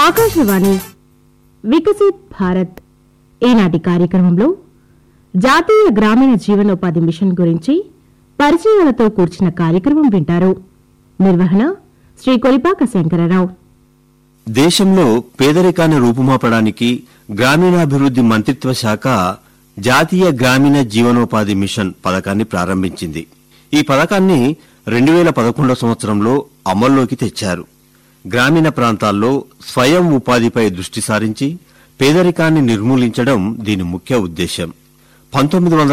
ఆకాశవాణి వికసిత్ భారత్ ఈనాటి కార్యక్రమంలో జాతీయ గ్రామీణ జీవనోపాధి మిషన్ గురించి పరిచయాలతో కూర్చిన కార్యక్రమం వింటారు నిర్వహణ శ్రీ కొలిపాక శంకరరావు దేశంలో పేదరికాన్ని రూపుమాపడానికి గ్రామీణాభివృద్ధి మంత్రిత్వ శాఖ జాతీయ గ్రామీణ జీవనోపాధి మిషన్ పథకాన్ని ప్రారంభించింది ఈ పథకాన్ని రెండు వేల పదకొండవ సంవత్సరంలో అమల్లోకి తెచ్చారు గ్రామీణ ప్రాంతాల్లో స్వయం ఉపాధిపై దృష్టి సారించి పేదరికాన్ని నిర్మూలించడం దీని ముఖ్య ఉద్దేశం పంతొమ్మిది వందల